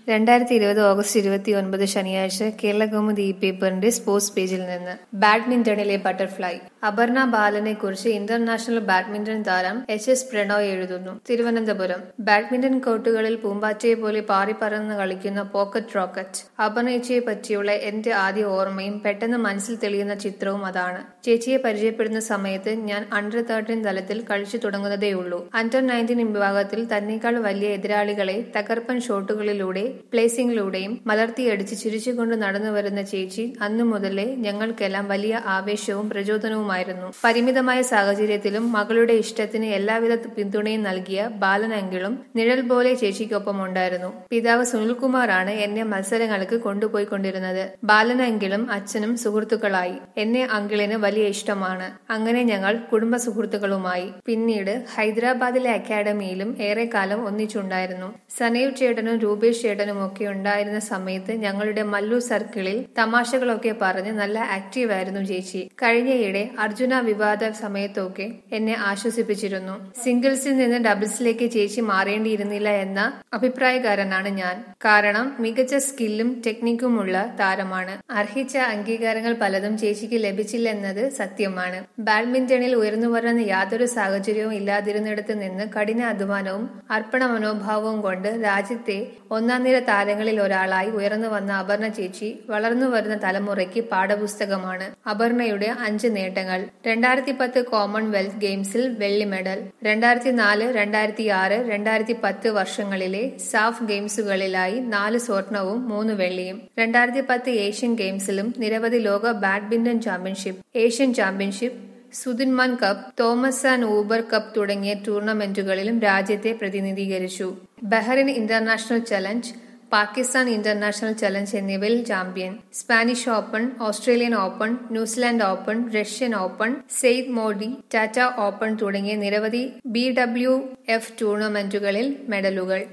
രണ്ടായിരത്തി ഇരുപത് ഓഗസ്റ്റ് ഇരുപത്തി ഒൻപത് ശനിയാഴ്ച കേരളകൗമുദി ഇ പേപ്പറിന്റെ സ്പോർട്സ് പേജിൽ നിന്ന് ബാഡ്മിന്റണിലെ ബട്ടർഫ്ലൈ അപർണ ബാലനെ കുറിച്ച് ഇന്റർനാഷണൽ ബാഡ്മിന്റൺ താരം എച്ച് എസ് പ്രണോയ് എഴുതുന്നു തിരുവനന്തപുരം ബാഡ്മിന്റൺ കോർട്ടുകളിൽ പൂമ്പാറ്റയെ പോലെ പാറിപ്പറന്ന് കളിക്കുന്ന പോക്കറ്റ് റോക്കറ്റ് അപർണേച്ചയെ പറ്റിയുള്ള എന്റെ ആദ്യ ഓർമ്മയും പെട്ടെന്ന് മനസ്സിൽ തെളിയുന്ന ചിത്രവും അതാണ് ചേച്ചിയെ പരിചയപ്പെടുന്ന സമയത്ത് ഞാൻ അണ്ടർ തേർട്ടീൻ തലത്തിൽ കളിച്ചു തുടങ്ങുന്നതേയുള്ളൂ അണ്ടർ നയൻറ്റീൻ വിഭാഗത്തിൽ തന്നേക്കാൾ വലിയ എതിരാളികളെ തകർപ്പൻ ഷോട്ടുകളിലൂടെ പ്ലേസിംഗിലൂടെയും മലർത്തിയടിച്ച് ചിരിച്ചുകൊണ്ട് നടന്നു വരുന്ന ചേച്ചി അന്നു മുതലേ ഞങ്ങൾക്കെല്ലാം വലിയ ആവേശവും പ്രചോദനവുമായിരുന്നു പരിമിതമായ സാഹചര്യത്തിലും മകളുടെ ഇഷ്ടത്തിന് എല്ലാവിധ പിന്തുണയും നൽകിയ ബാലനങ്കിളും നിഴൽ പോലെ ചേച്ചിക്കൊപ്പം ഉണ്ടായിരുന്നു പിതാവ് സുനിൽകുമാറാണ് എന്നെ മത്സരങ്ങൾക്ക് കൊണ്ടുപോയിക്കൊണ്ടിരുന്നത് ബാലനങ്കിളും അച്ഛനും സുഹൃത്തുക്കളായി എന്നെ അങ്കിളിന് വലിയ ഇഷ്ടമാണ് അങ്ങനെ ഞങ്ങൾ കുടുംബ സുഹൃത്തുക്കളുമായി പിന്നീട് ഹൈദരാബാദിലെ അക്കാഡമിയിലും ഏറെക്കാലം ഒന്നിച്ചുണ്ടായിരുന്നു സനീവ് ചേട്ടനും രൂപേഷ് ചേട്ടനും ഒക്കെ ഉണ്ടായിരുന്ന സമയത്ത് ഞങ്ങളുടെ മല്ലു സർക്കിളിൽ തമാശകളൊക്കെ പറഞ്ഞ് നല്ല ആക്റ്റീവ് ആയിരുന്നു ചേച്ചി കഴിഞ്ഞയിടെ അർജുന വിവാദ സമയത്തൊക്കെ എന്നെ ആശ്വസിപ്പിച്ചിരുന്നു സിംഗിൾസിൽ നിന്ന് ഡബിൾസിലേക്ക് ചേച്ചി മാറേണ്ടിയിരുന്നില്ല എന്ന അഭിപ്രായക്കാരനാണ് ഞാൻ കാരണം മികച്ച സ്കില്ലും ടെക്നിക്കുമുള്ള താരമാണ് അർഹിച്ച അംഗീകാരങ്ങൾ പലതും ചേച്ചിക്ക് ലഭിച്ചില്ലെന്നത് സത്യമാണ് ബാഡ്മിന്റണിൽ ഉയർന്നു വരുന്ന യാതൊരു സാഹചര്യവും ഇല്ലാതിരുന്നിടത്ത് നിന്ന് കഠിന അധ്വാനവും അർപ്പണ മനോഭാവവും കൊണ്ട് രാജ്യത്തെ ഒന്നാം നിര താരങ്ങളിൽ ഒരാളായി ഉയർന്നു വന്ന അപർണ ചേച്ചി വളർന്നു വരുന്ന തലമുറയ്ക്ക് പാഠപുസ്തകമാണ് അപർണയുടെ അഞ്ച് നേട്ടങ്ങൾ രണ്ടായിരത്തി പത്ത് കോമൺവെൽത്ത് ഗെയിംസിൽ വെള്ളി മെഡൽ രണ്ടായിരത്തി നാല് രണ്ടായിരത്തി ആറ് രണ്ടായിരത്തി പത്ത് വർഷങ്ങളിലെ സാഫ് ഗെയിംസുകളിലായി നാല് സ്വർണവും മൂന്ന് വെള്ളിയും രണ്ടായിരത്തി പത്ത് ഏഷ്യൻ ഗെയിംസിലും നിരവധി ലോക badminton championship Asian championship Sudirman cup Thomas and Uber cup തുടങ്ങിയ ടൂർണമെന്റുകളിലും രാജ്യത്തെ പ്രതിനിധീകരിച്ചു Bahrain international challenge Pakistan international challenge എന്നിവയിൽ champion Spanish open Australian open New Zealand open Russian open Syed Modi Tata open തുടങ്ങിയ നിരവധി ബി ഡബ്ല്യു എഫ് ടൂർണമെന്റുകളിൽ മെഡലുകൾ